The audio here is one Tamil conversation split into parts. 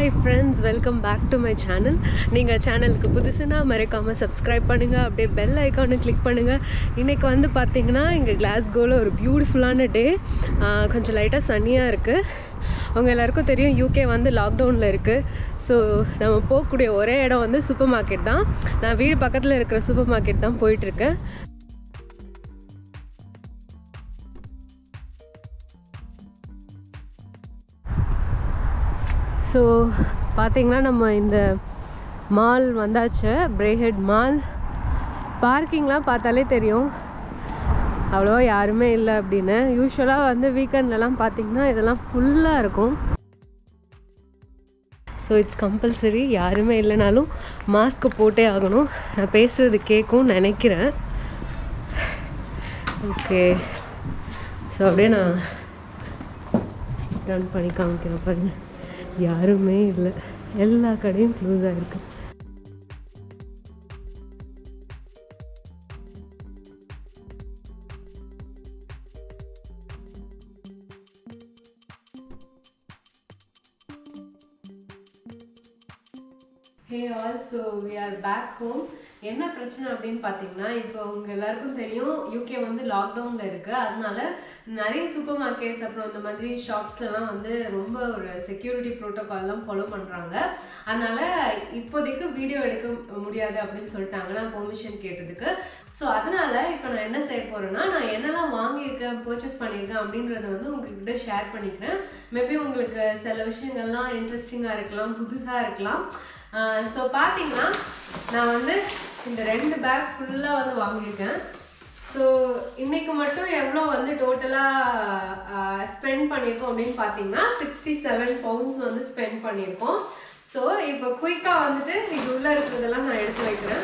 hi friends welcome back to my channel நீங்கள் சேனலுக்கு புதுசுனா மறக்காமல் சப்ஸ்கிரைப் பண்ணுங்கள் அப்படியே பெல் ஐக்கானு கிளிக் பண்ணுங்கள் இன்றைக்கி வந்து பார்த்தீங்கன்னா இங்கே கிளாஸ்கோவில் ஒரு பியூட்டிஃபுல்லான டே கொஞ்சம் லைட்டாக சன்னியாக இருக்குது அவங்க எல்லாருக்கும் தெரியும் யூகே வந்து லாக்டவுனில் இருக்குது ஸோ நம்ம போகக்கூடிய ஒரே இடம் வந்து சூப்பர் மார்க்கெட் தான் நான் வீடு பக்கத்தில் இருக்கிற சூப்பர் மார்க்கெட் தான் போயிட்டுருக்கேன் ஸோ பார்த்தீங்கன்னா நம்ம இந்த மால் வந்தாச்சு பிரேஹெட் மால் பார்க்கிங்லாம் பார்த்தாலே தெரியும் அவ்வளோவா யாருமே இல்லை அப்படின்னு யூஸ்வலாக வந்து வீக்கெண்ட்லலாம் பார்த்தீங்கன்னா இதெல்லாம் ஃபுல்லாக இருக்கும் ஸோ இட்ஸ் கம்பல்சரி யாருமே இல்லைனாலும் மாஸ்க்கு போட்டே ஆகணும் நான் பேசுகிறது கேட்கும் நினைக்கிறேன் ஓகே ஸோ அப்படியே நான் ரன் பண்ணி காமிக்கிறேன் பாருங்க யாருமே இல்லை எல்லா கடையும் க்ளோஸ் ஆகிருக்கு hey all so we are back home என்ன பிரச்சனை அப்படின்னு பார்த்தீங்கன்னா இப்போ உங்க எல்லாருக்கும் தெரியும் யூகே வந்து லாக்டவுனில் இருக்கு அதனால நிறைய சூப்பர் மார்க்கெட்ஸ் அப்புறம் இந்த மாதிரி ஷாப்ஸ்லலாம் வந்து ரொம்ப ஒரு செக்யூரிட்டி ப்ரோட்டோகால்லாம் ஃபாலோ பண்ணுறாங்க அதனால இப்போதைக்கு வீடியோ எடுக்க முடியாது அப்படின்னு சொல்லிட்டாங்க நான் பெர்மிஷன் கேட்டதுக்கு ஸோ அதனால இப்போ நான் என்ன செய்ய போறேன்னா நான் என்னெல்லாம் வாங்கியிருக்கேன் பர்ச்சேஸ் பண்ணியிருக்கேன் அப்படின்றத வந்து உங்ககிட்ட ஷேர் பண்ணிக்கிறேன் மேபி உங்களுக்கு சில விஷயங்கள்லாம் இன்ட்ரெஸ்டிங்காக இருக்கலாம் புதுசாக இருக்கலாம் ஸோ பார்த்தீங்கன்னா நான் வந்து இந்த ரெண்டு பேக் ஃபுல்லாக வந்து வாங்கியிருக்கேன் ஸோ இன்னைக்கு மட்டும் எவ்வளோ வந்து டோட்டலாக ஸ்பெண்ட் பண்ணியிருக்கோம் அப்படின்னு பார்த்தீங்கன்னா சிக்ஸ்டி செவன் பவுண்ட்ஸ் வந்து ஸ்பெண்ட் பண்ணியிருக்கோம் ஸோ இப்போ குயிக்காக வந்துட்டு இது உள்ளே இருக்கிறதெல்லாம் நான் எடுத்து வைக்கிறேன்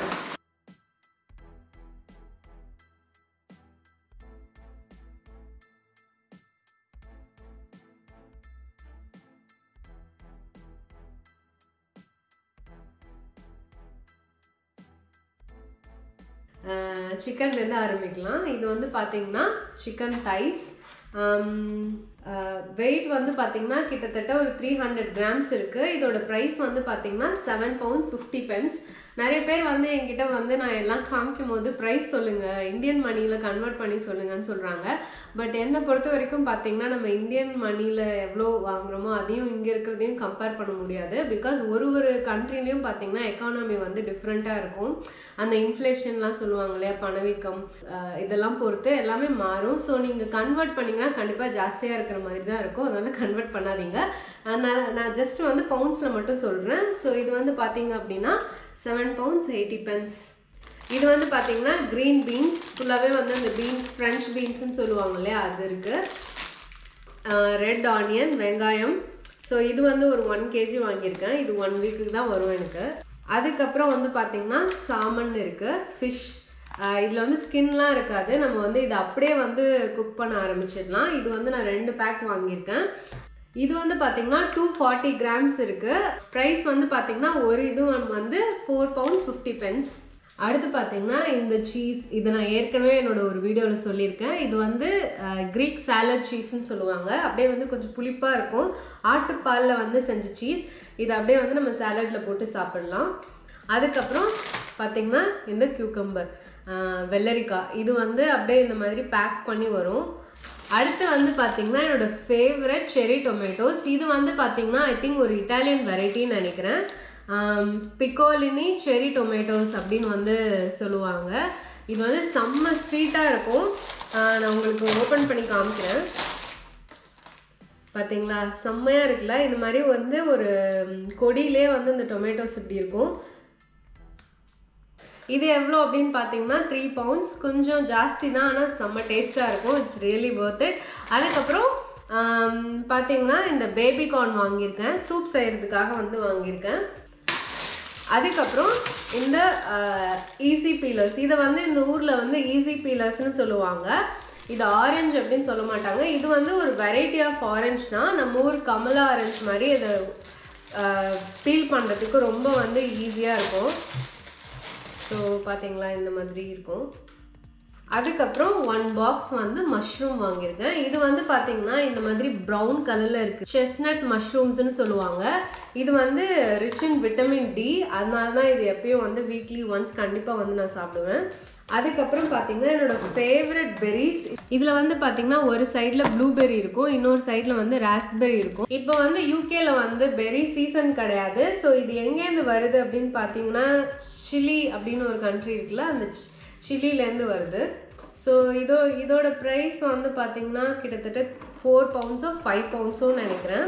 சிக்கன்லேருந்து ஆரம்பிக்கலாம் இது வந்து பார்த்தீங்கன்னா சிக்கன் தைஸ் வெயிட் வந்து பார்த்தீங்கன்னா கிட்டத்தட்ட ஒரு த்ரீ ஹண்ட்ரட் கிராம்ஸ் இருக்குது இதோட ப்ரைஸ் வந்து பார்த்தீங்கன்னா செவன் பவுண்ட்ஸ் ஃபிஃப்டி பென்ஸ் நிறைய பேர் வந்து என்கிட்ட வந்து நான் எல்லாம் காமிக்கும் போது ப்ரைஸ் சொல்லுங்கள் இந்தியன் மணியில் கன்வெர்ட் பண்ணி சொல்லுங்கன்னு சொல்கிறாங்க பட் என்னை பொறுத்த வரைக்கும் பார்த்தீங்கன்னா நம்ம இந்தியன் மணியில் எவ்வளோ வாங்குறோமோ அதையும் இங்கே இருக்கிறதையும் கம்பேர் பண்ண முடியாது பிகாஸ் ஒரு ஒரு கண்ட்ரிலையும் பார்த்தீங்கன்னா எக்கானமி வந்து டிஃப்ரெண்ட்டாக இருக்கும் அந்த இன்ஃப்ளேஷன்லாம் சொல்லுவாங்க இல்லையா பணவீக்கம் இதெல்லாம் பொறுத்து எல்லாமே மாறும் ஸோ நீங்கள் கன்வெர்ட் பண்ணிங்கன்னா கண்டிப்பாக ஜாஸ்தியாக இருக்கிற மாதிரி தான் இருக்கும் அதனால் கன்வெர்ட் பண்ணாதீங்க அதனால் நான் ஜஸ்ட் வந்து பவுண்ட்ஸில் மட்டும் சொல்கிறேன் ஸோ இது வந்து பார்த்தீங்க அப்படின்னா செவன் பவுண்ட்ஸ் எயிட்டி பென்ஸ் இது வந்து பார்த்தீங்கன்னா க்ரீன் பீன்ஸ் ஃபுல்லாகவே வந்து அந்த பீன்ஸ் ஃப்ரெஞ்ச் பீன்ஸ்னு சொல்லுவாங்க இல்லையா அது இருக்குது ரெட் ஆனியன் வெங்காயம் ஸோ இது வந்து ஒரு ஒன் கேஜி வாங்கியிருக்கேன் இது ஒன் வீக்குக்கு தான் வரும் எனக்கு அதுக்கப்புறம் வந்து பார்த்திங்கன்னா சாமன் இருக்குது ஃபிஷ் இதில் வந்து ஸ்கின்லாம் இருக்காது நம்ம வந்து இதை அப்படியே வந்து குக் பண்ண ஆரம்பிச்சிடலாம் இது வந்து நான் ரெண்டு பேக் வாங்கியிருக்கேன் இது வந்து பார்த்தீங்கன்னா டூ ஃபார்ட்டி கிராம்ஸ் இருக்குது ப்ரைஸ் வந்து பார்த்தீங்கன்னா ஒரு இது வந்து ஃபோர் பவுண்ட்ஸ் ஃபிஃப்டி பென்ஸ் அடுத்து பார்த்தீங்கன்னா இந்த சீஸ் இதை நான் ஏற்கனவே என்னோட ஒரு வீடியோவில் சொல்லியிருக்கேன் இது வந்து க்ரீக் சாலட் சீஸ்ன்னு சொல்லுவாங்க அப்படியே வந்து கொஞ்சம் புளிப்பாக இருக்கும் ஆட்டுப்பாலில் வந்து செஞ்ச சீஸ் இது அப்படியே வந்து நம்ம சாலட்டில் போட்டு சாப்பிடலாம் அதுக்கப்புறம் பார்த்திங்கன்னா இந்த கியூக்கம்பர் வெள்ளரிக்காய் இது வந்து அப்படியே இந்த மாதிரி பேக் பண்ணி வரும் அடுத்து வந்து பார்த்தீங்கன்னா என்னோட ஃபேவரட் செரி டொமேட்டோஸ் இது வந்து பார்த்தீங்கன்னா ஐ திங்க் ஒரு இட்டாலியன் வெரைட்டின்னு நினைக்கிறேன் பிக்கோலினி செரி டொமேட்டோஸ் அப்படின்னு வந்து சொல்லுவாங்க இது வந்து செம்ம ஸ்வீட்டாக இருக்கும் நான் உங்களுக்கு ஓப்பன் பண்ணி காமிக்கிறேன் பார்த்தீங்களா செம்மையாக இருக்குல்ல இந்த மாதிரி வந்து ஒரு கொடியிலே வந்து இந்த டொமேட்டோஸ் இப்படி இருக்கும் இது எவ்வளோ அப்படின்னு பார்த்தீங்கன்னா த்ரீ பவுண்ட்ஸ் கொஞ்சம் ஜாஸ்தி தான் ஆனால் செம்ம டேஸ்ட்டாக இருக்கும் இட்ஸ் ரியலி ஒர்த் இட் அதுக்கப்புறம் பார்த்தீங்கன்னா இந்த பேபி கார்ன் வாங்கியிருக்கேன் சூப் செய்கிறதுக்காக வந்து வாங்கியிருக்கேன் அதுக்கப்புறம் இந்த ஈஸி பீலர்ஸ் இதை வந்து இந்த ஊரில் வந்து ஈஸி பீலர்ஸ்னு சொல்லுவாங்க இது ஆரஞ்சு அப்படின்னு சொல்ல மாட்டாங்க இது வந்து ஒரு வெரைட்டி ஆஃப் ஆரஞ்ச் தான் நம்ம ஊர் கமலா ஆரஞ்சு மாதிரி இதை பீல் பண்ணுறதுக்கு ரொம்ப வந்து ஈஸியாக இருக்கும் ஸோ பார்த்தீங்களா இந்த மாதிரி இருக்கும் அதுக்கப்புறம் ஒன் பாக்ஸ் வந்து மஷ்ரூம் வாங்கியிருக்கேன் இது வந்து பார்த்தீங்கன்னா இந்த மாதிரி ப்ரௌன் கலரில் இருக்குது செஸ்னட் மஷ்ரூம்ஸ்னு சொல்லுவாங்க இது வந்து ரிச் இன் விட்டமின் டி அதனால தான் இது எப்பயும் வந்து வீக்லி ஒன்ஸ் கண்டிப்பாக வந்து நான் சாப்பிடுவேன் அதுக்கப்புறம் பார்த்தீங்கன்னா என்னோட ஃபேவரட் பெரிஸ் இதில் வந்து பார்த்தீங்கன்னா ஒரு சைடில் ப்ளூபெர்ரி இருக்கும் இன்னொரு சைடில் வந்து ராஸ்பெர்ரி இருக்கும் இப்போ வந்து யூகேல வந்து பெரி சீசன் கிடையாது ஸோ இது எங்கேருந்து வருது அப்படின்னு பார்த்தீங்கன்னா சிலி அப்படின்னு ஒரு கண்ட்ரி இருக்குல்ல அந்த சில்லிலேருந்து வருது ஸோ இதோ இதோட ப்ரைஸ் வந்து பார்த்தீங்கன்னா கிட்டத்தட்ட ஃபோர் பவுண்ட்ஸோ ஃபைவ் பவுண்ட்ஸோ நினைக்கிறேன்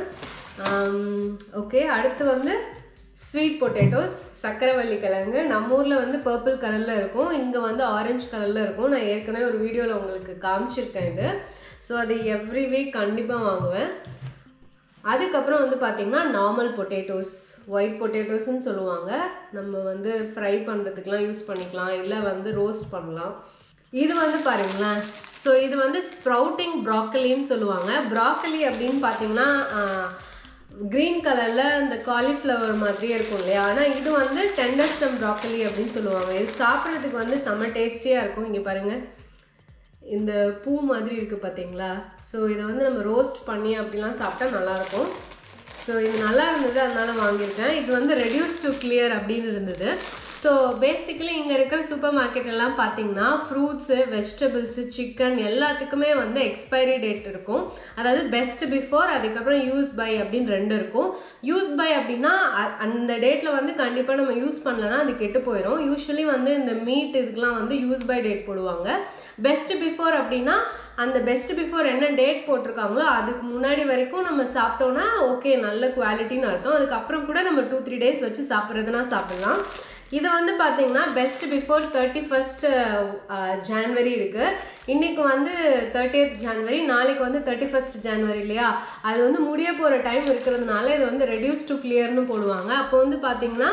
ஓகே அடுத்து வந்து ஸ்வீட் பொட்டேட்டோஸ் சக்கரவள்ளி கிழங்கு நம்ம ஊரில் வந்து பர்பிள் கலரில் இருக்கும் இங்கே வந்து ஆரஞ்சு கலரில் இருக்கும் நான் ஏற்கனவே ஒரு வீடியோவில் உங்களுக்கு காமிச்சிருக்கேன் இது ஸோ அது எவ்ரி வீக் கண்டிப்பாக வாங்குவேன் அதுக்கப்புறம் வந்து பார்த்திங்கன்னா நார்மல் பொட்டேட்டோஸ் ஒயிட் பொட்டேட்டோஸ்ன்னு சொல்லுவாங்க நம்ம வந்து ஃப்ரை பண்ணுறதுக்கெலாம் யூஸ் பண்ணிக்கலாம் இல்லை வந்து ரோஸ்ட் பண்ணலாம் இது வந்து பாருங்களேன் ஸோ இது வந்து ஸ்ப்ரவுட்டிங் ப்ராக்கலின்னு சொல்லுவாங்க ப்ராக்கலி அப்படின்னு பார்த்தீங்கன்னா க்ரீன் கலரில் இந்த காலிஃப்ளவர் மாதிரியே இருக்கும் இல்லையா ஆனால் இது வந்து டெண்டஸ்டம் ப்ராக்கலி அப்படின்னு சொல்லுவாங்க இது சாப்பிட்றதுக்கு வந்து செம்ம டேஸ்டியாக இருக்கும் இங்கே பாருங்கள் இந்த பூ மாதிரி இருக்குது பார்த்தீங்களா ஸோ இதை வந்து நம்ம ரோஸ்ட் பண்ணி அப்படிலாம் சாப்பிட்டா நல்லாயிருக்கும் ஸோ இது நல்லா இருந்தது அதனால வாங்கியிருக்கேன் இது வந்து ரெடியூஸ் டு கிளியர் அப்படின்னு இருந்தது ஸோ பேசிக்கலி இங்கே இருக்கிற சூப்பர் மார்க்கெட் எல்லாம் பார்த்தீங்கன்னா ஃப்ரூட்ஸு வெஜிடபிள்ஸு சிக்கன் எல்லாத்துக்குமே வந்து எக்ஸ்பைரி டேட் இருக்கும் அதாவது பெஸ்ட் பிஃபோர் அதுக்கப்புறம் யூஸ் பை அப்படின்னு ரெண்டு இருக்கும் யூஸ் பை அப்படின்னா அந்த டேட்டில் வந்து கண்டிப்பாக நம்ம யூஸ் பண்ணலன்னா அது கெட்டு போயிடும் யூஸ்வலி வந்து இந்த மீட் இதுக்கெலாம் வந்து யூஸ் பை டேட் போடுவாங்க பெஸ்ட் பிஃபோர் அப்படின்னா அந்த பெஸ்ட் பிஃபோர் என்ன டேட் போட்டிருக்காங்களோ அதுக்கு முன்னாடி வரைக்கும் நம்ம சாப்பிட்டோன்னா ஓகே நல்ல குவாலிட்டின்னு அர்த்தம் அதுக்கப்புறம் கூட நம்ம டூ த்ரீ டேஸ் வச்சு சாப்பிட்றதுனா சாப்பிட்லாம் இது வந்து பார்த்தீங்கன்னா best before thirty first January இருக்குது இன்றைக்கி வந்து தேர்ட்டியத் ஜான்வரி நாளைக்கு வந்து தேர்ட்டி ஃபஸ்ட் ஜான்வரி இல்லையா அது வந்து முடிய போகிற டைம் இருக்கிறதுனால இது வந்து ரெடியூஸ் டு கிளியர்னு போடுவாங்க அப்போ வந்து பார்த்தீங்கன்னா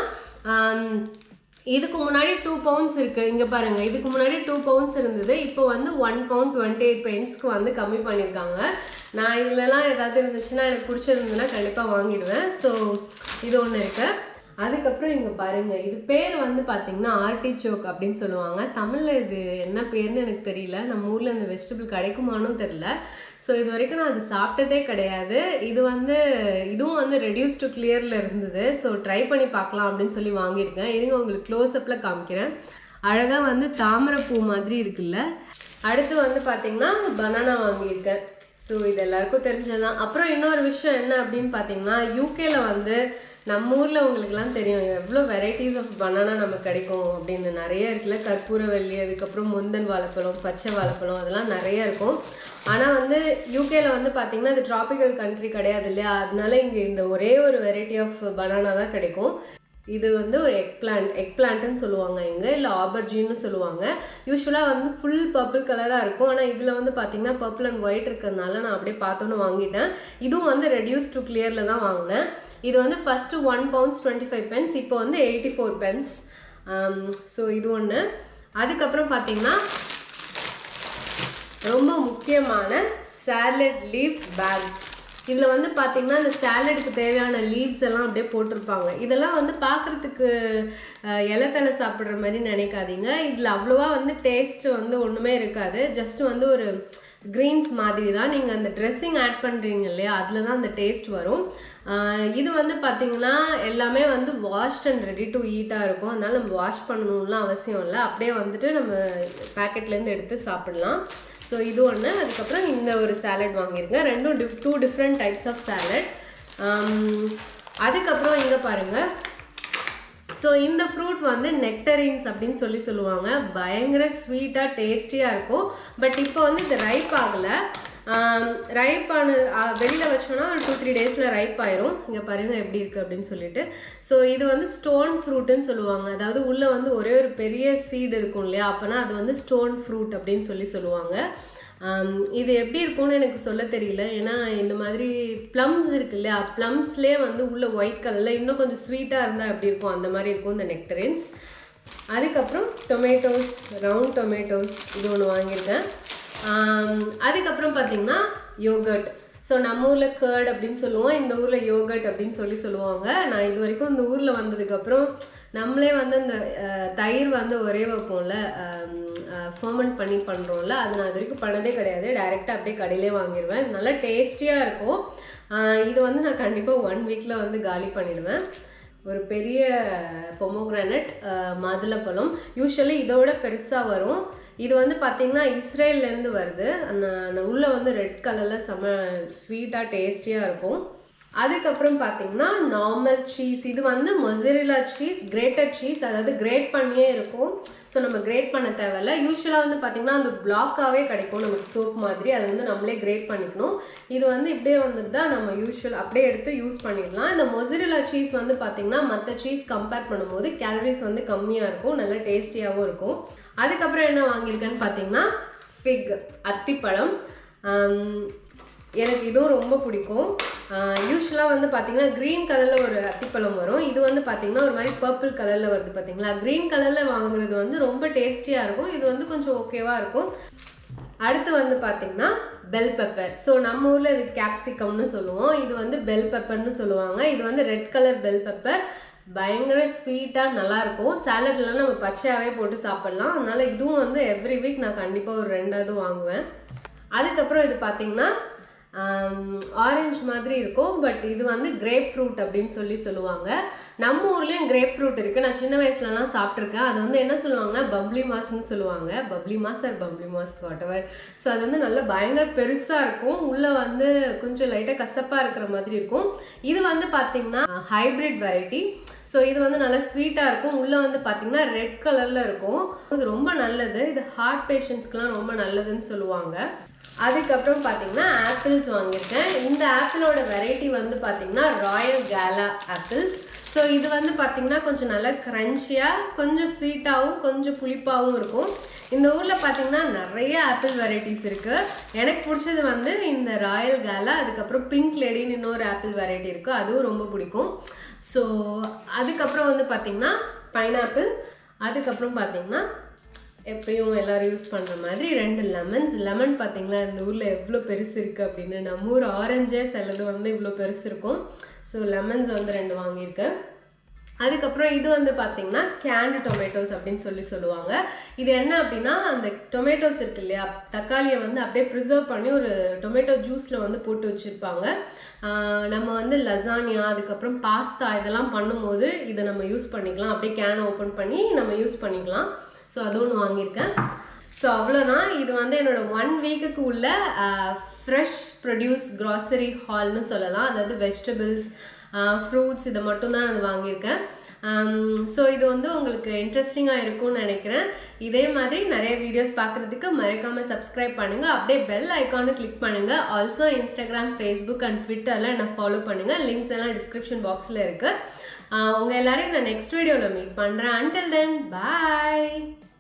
இதுக்கு முன்னாடி டூ பவுண்ட்ஸ் இருக்குது இங்கே பாருங்கள் இதுக்கு முன்னாடி டூ பவுண்ட்ஸ் இருந்தது இப்போ வந்து ஒன் பவுண்ட் டுவெண்ட்டி எயிட் பெயின்ஸ்க்கு வந்து கம்மி பண்ணியிருக்காங்க நான் இதுலலாம் ஏதாவது இருந்துச்சுன்னா எனக்கு பிடிச்சிருந்ததுன்னா கண்டிப்பாக வாங்கிடுவேன் ஸோ இது ஒன்று இருக்குது அதுக்கப்புறம் இங்கே பாருங்கள் இது பேர் வந்து பார்த்தீங்கன்னா ஆர்டிச்சோக் அப்படின்னு சொல்லுவாங்க தமிழில் இது என்ன பேர்னு எனக்கு தெரியல நம்ம ஊரில் இந்த வெஜிடபிள் கிடைக்குமானும் தெரில ஸோ இது வரைக்கும் நான் அது சாப்பிட்டதே கிடையாது இது வந்து இதுவும் வந்து ரெடியூஸ் டு கிளியரில் இருந்தது ஸோ ட்ரை பண்ணி பார்க்கலாம் அப்படின்னு சொல்லி வாங்கியிருக்கேன் இருங்க உங்களுக்கு க்ளோஸ்அப்பில் காமிக்கிறேன் அழகாக வந்து தாமரைப்பூ மாதிரி இருக்குல்ல அடுத்து வந்து பார்த்தீங்கன்னா பனானா வாங்கியிருக்கேன் ஸோ இது எல்லாருக்கும் தெரிஞ்சதான் அப்புறம் இன்னொரு விஷயம் என்ன அப்படின்னு பார்த்தீங்கன்னா யூகேல வந்து நம்ம ஊரில் உங்களுக்குலாம் தெரியும் எவ்வளோ வெரைட்டிஸ் ஆஃப் பனானா நமக்கு கிடைக்கும் அப்படின்னு நிறைய இருக்குல்ல கற்பூரவல்லி அதுக்கப்புறம் முந்தன் வாழைப்பழம் பச்சை வாழைப்பழம் அதெல்லாம் நிறைய இருக்கும் ஆனால் வந்து யூகேல வந்து பார்த்தீங்கன்னா இது ட்ராபிக்கல் கண்ட்ரி கிடையாது இல்லையா அதனால இங்கே இந்த ஒரே ஒரு வெரைட்டி ஆஃப் பனானா தான் கிடைக்கும் இது வந்து ஒரு எக் பிளான்ட் எக் பிளான்ட்னு சொல்லுவாங்க இங்கே இல்லை ஆபர்ஜின்னு சொல்லுவாங்க யூஸ்வலாக வந்து ஃபுல் பர்பிள் கலராக இருக்கும் ஆனால் இதில் வந்து பார்த்தீங்கன்னா பர்பிள் அண்ட் ஒயிட் இருக்கிறதுனால நான் அப்படியே பார்த்தோன்னு வாங்கிட்டேன் இதுவும் வந்து ரெடியூஸ் டு கிளியரில் தான் வாங்கினேன் இது வந்து first one pounds twenty five pence இப்போ வந்து எயிட்டி ஃபோர் பென்ஸ் ஸோ இது ஒன்று அதுக்கப்புறம் பார்த்தீங்கன்னா ரொம்ப முக்கியமான சாலட் லீஃப் பேக் இதில் வந்து பார்த்தீங்கன்னா இந்த சாலடுக்கு தேவையான லீவ்ஸ் எல்லாம் அப்படியே போட்டிருப்பாங்க இதெல்லாம் வந்து பார்க்குறதுக்கு இலத்தலை சாப்பிட்ற மாதிரி நினைக்காதீங்க இதில் அவ்வளோவா வந்து டேஸ்ட் வந்து ஒன்றுமே இருக்காது ஜஸ்ட் வந்து ஒரு க்ரீன்ஸ் மாதிரி தான் நீங்கள் அந்த ட்ரெஸ்ஸிங் ஆட் பண்ணுறீங்க இல்லையா அதில் தான் அந்த டேஸ்ட் வரும் இது வந்து பார்த்திங்கன்னா எல்லாமே வந்து வாஷ்ட் அண்ட் ரெடி டு ஈட்டாக இருக்கும் அதனால் நம்ம வாஷ் பண்ணணும்லாம் அவசியம் இல்லை அப்படியே வந்துட்டு நம்ம பேக்கெட்லேருந்து எடுத்து சாப்பிட்லாம் ஸோ இது ஒன்று அதுக்கப்புறம் இந்த ஒரு சாலட் வாங்கியிருக்கேன் ரெண்டும் diff two different types of salad அதுக்கப்புறம் இங்கே பாருங்கள் ஸோ இந்த ஃப்ரூட் வந்து நெக்டரின்ஸ் அப்படின்னு சொல்லி சொல்லுவாங்க பயங்கர ஸ்வீட்டாக டேஸ்டியாக இருக்கும் பட் இப்போ வந்து இது ரைப் ஆகலை ரைப் ஆன வெளியில் வச்சோன்னா ஒரு டூ த்ரீ டேஸில் ரைப் ஆயிரும் இங்கே பாருங்கள் எப்படி இருக்குது அப்படின்னு சொல்லிட்டு ஸோ இது வந்து ஸ்டோன் ஃப்ரூட்டுன்னு சொல்லுவாங்க அதாவது உள்ளே வந்து ஒரே ஒரு பெரிய சீடு இருக்கும் இல்லையா அப்போனா அது வந்து ஸ்டோன் ஃப்ரூட் அப்படின்னு சொல்லி சொல்லுவாங்க இது எப்படி இருக்கும்னு எனக்கு சொல்ல தெரியல ஏன்னா இந்த மாதிரி ப்ளம்ஸ் இருக்கு இல்லையா ப்ளம்ஸ்லேயே வந்து உள்ள ஒயிட் கலரில் இன்னும் கொஞ்சம் ஸ்வீட்டாக இருந்தால் எப்படி இருக்கும் அந்த மாதிரி இருக்கும் இந்த நெக்டரின்ஸ் அதுக்கப்புறம் டொமேட்டோஸ் ரவுண்ட் டொமேட்டோஸ் இது ஒன்று வாங்கியிருக்கேன் அதுக்கப்புறம் பார்த்தீங்கன்னா யோகர்ட் ஸோ நம்ம ஊரில் கேர்ட் அப்படின்னு சொல்லுவோம் இந்த ஊரில் யோகர்ட் அப்படின்னு சொல்லி சொல்லுவாங்க நான் இது வரைக்கும் இந்த ஊரில் வந்ததுக்கப்புறம் நம்மளே வந்து அந்த தயிர் வந்து ஒரே வைப்போம்ல ஃபர்மெண்ட் பண்ணி பண்ணுறோம்ல அது நான் இது வரைக்கும் பண்ணதே கிடையாது டைரெக்டாக அப்படியே கடையிலே வாங்கிடுவேன் நல்லா டேஸ்டியாக இருக்கும் ஆஹ் இது வந்து நான் கண்டிப்பாக ஒன் வீக்கில் வந்து காலி பண்ணிடுவேன் ஒரு பெரிய பொமோகிரானட் மாதுளப்பழம் யூஸ்வலி இதோட பெருசாக வரும் இது வந்து பார்த்தீங்கன்னா இஸ்ரேல்லேருந்து வருது அந்த அந்த உள்ளே வந்து ரெட் கலரில் செம ஸ்வீட்டாக டேஸ்டியாக இருக்கும் அதுக்கப்புறம் பார்த்தீங்கன்னா நார்மல் சீஸ் இது வந்து மொசரிலா சீஸ் கிரேட்டட் சீஸ் அதாவது கிரேட் பண்ணியே இருக்கும் ஸோ நம்ம கிரேட் பண்ண தேவையில்ல யூஸ்வலாக வந்து பார்த்தீங்கன்னா அந்த பிளாக்காகவே கிடைக்கும் நமக்கு சோப் மாதிரி அதை வந்து நம்மளே கிரேட் பண்ணிக்கணும் இது வந்து இப்படியே வந்துட்டு தான் நம்ம யூஸ்வல் அப்படியே எடுத்து யூஸ் பண்ணிடலாம் இந்த மொசரிலா சீஸ் வந்து பார்த்தீங்கன்னா மற்ற சீஸ் கம்பேர் பண்ணும்போது கேலரிஸ் வந்து கம்மியாக இருக்கும் நல்லா டேஸ்டியாகவும் இருக்கும் அதுக்கப்புறம் என்ன வாங்கியிருக்கேன்னு பார்த்தீங்கன்னா ஃபிக் அத்திப்பழம் ஆம், எனக்கு இதுவும் ரொம்ப பிடிக்கும் யூஸ்வலாக வந்து பார்த்தீங்கன்னா க்ரீன் கலரில் ஒரு அத்திப்பழம் வரும் இது வந்து பார்த்தீங்கன்னா ஒரு மாதிரி பர்பிள் கலரில் வருது பார்த்தீங்களா க்ரீன் கலரில் வாங்குறது வந்து ரொம்ப டேஸ்டியாக இருக்கும் இது வந்து கொஞ்சம் ஓகேவாக இருக்கும் அடுத்து வந்து பார்த்தீங்கன்னா பெல் பெப்பர் ஸோ நம்ம ஊரில் இது கேப்சிகம்னு சொல்லுவோம் இது வந்து பெல் பெப்பர்னு சொல்லுவாங்க இது வந்து ரெட் கலர் பெல் பெப்பர் பயங்கர ஸ்வீட்டாக நல்லாயிருக்கும் சாலட்லாம் நம்ம பச்சையாகவே போட்டு சாப்பிட்லாம் அதனால இதுவும் வந்து எவ்ரி வீக் நான் கண்டிப்பாக ஒரு ரெண்டாவது வாங்குவேன் அதுக்கப்புறம் இது பார்த்தீங்கன்னா ஆரஞ்சு மாதிரி இருக்கும் பட் இது வந்து கிரேப் ஃப்ரூட் அப்படின்னு சொல்லி சொல்லுவாங்க நம்ம ஊர்லேயும் கிரேப் ஃப்ரூட் இருக்குது நான் சின்ன வயசுலலாம் சாப்பிட்ருக்கேன் அது வந்து என்ன சொல்லுவாங்கன்னா பப்ளி மாஸ்ன்னு சொல்லுவாங்க bubbly mass or bubbly mass whatever so அது வந்து நல்லா பயங்கர பெருசாக இருக்கும் உள்ளே வந்து கொஞ்சம் லைட்டாக கசப்பாக இருக்கிற மாதிரி இருக்கும் இது வந்து பார்த்தீங்கன்னா ஹைப்ரிட் வெரைட்டி ஸோ இது வந்து நல்லா ஸ்வீட்டாக இருக்கும் உள்ளே வந்து பார்த்தீங்கன்னா ரெட் கலரில் இருக்கும் இது ரொம்ப நல்லது இது ஹார்ட் பேஷண்ட்ஸ்க்குலாம் ரொம்ப நல்லதுன்னு சொல்லுவாங்க அதுக்கப்புறம் பார்த்தீங்கன்னா ஆப்பிள்ஸ் வாங்கியிருக்கேன் இந்த ஆப்பிளோட வெரைட்டி வந்து பார்த்தீங்கன்னா ராயல் கேலா ஆப்பிள்ஸ் ஸோ இது வந்து பார்த்தீங்கன்னா கொஞ்சம் நல்லா க்ரன்ச்சியாக கொஞ்சம் ஸ்வீட்டாகவும் கொஞ்சம் புளிப்பாகவும் இருக்கும் இந்த ஊரில் பார்த்தீங்கன்னா நிறைய ஆப்பிள் வெரைட்டிஸ் இருக்குது எனக்கு பிடிச்சது வந்து இந்த ராயல் கேலா அதுக்கப்புறம் பிங்க் லேடின்னு இன்னொரு ஆப்பிள் வெரைட்டி இருக்குது அதுவும் ரொம்ப பிடிக்கும் ஸோ அதுக்கப்புறம் வந்து பார்த்தீங்கன்னா பைனாப்பிள் அதுக்கப்புறம் பார்த்தீங்கன்னா எப்பயும் எல்லாரும் யூஸ் பண்ணுற மாதிரி ரெண்டு லெமன்ஸ் லெமன் பார்த்தீங்களா இந்த ஊரில் எவ்வளோ பெருசு இருக்குது அப்படின்னு நம்ம ஊர் ஆரஞ்சே சிலது வந்து இவ்வளோ பெருசு இருக்கும் ஸோ லெமன்ஸ் வந்து ரெண்டு வாங்கியிருக்கேன் அதுக்கப்புறம் இது வந்து பார்த்தீங்கன்னா கேண்டு டொமேட்டோஸ் அப்படின்னு சொல்லி சொல்லுவாங்க இது என்ன அப்படின்னா அந்த டொமேட்டோஸ் இருக்கு இல்லையா தக்காளியை வந்து அப்படியே ப்ரிசர்வ் பண்ணி ஒரு டொமேட்டோ ஜூஸில் வந்து போட்டு வச்சுருப்பாங்க ஆஹ் நம்ம வந்து லசானியா அதுக்கப்புறம் பாஸ்தா இதெல்லாம் பண்ணும்போது இதை நம்ம யூஸ் பண்ணிக்கலாம் அப்படியே கேனை ஓப்பன் பண்ணி நம்ம யூஸ் பண்ணிக்கலாம் ஸோ அது ஒன்று வாங்கியிருக்கேன் ஸோ அவ்வளோதான் இது வந்து என்னோட ஒன் வீக்குக்கு உள்ள ஃப்ரெஷ் ப்ரொடியூஸ் க்ராசரி ஹால்னு சொல்லலாம் அதாவது வெஜிடபிள்ஸ் ஃப்ரூட்ஸ் இதை மட்டும்தான் நான் வாங்கியிருக்கேன் ஸோ இது வந்து உங்களுக்கு இன்ட்ரெஸ்டிங்காக இருக்கும்னு நினைக்கிறேன் இதே மாதிரி நிறைய வீடியோஸ் பார்க்குறதுக்கு மறக்காமல் சப்ஸ்கிரைப் பண்ணுங்கள் அப்படியே பெல் ஐக்கானை கிளிக் பண்ணுங்கள் ஆல்சோ இன்ஸ்டாகிராம் ஃபேஸ்புக் அண்ட் ட்விட்டரில் என்னை ஃபாலோ பண்ணுங்கள் லிங்க்ஸ் எல்லாம் டிஸ்கிரிப்ஷன் பாக்ஸில் இருக்குது உங்கள் எல்லாரையும் நான் நெக்ஸ்ட் வீடியோவில் மீட் பண்ணுறேன் அண்டில் தென் பாய்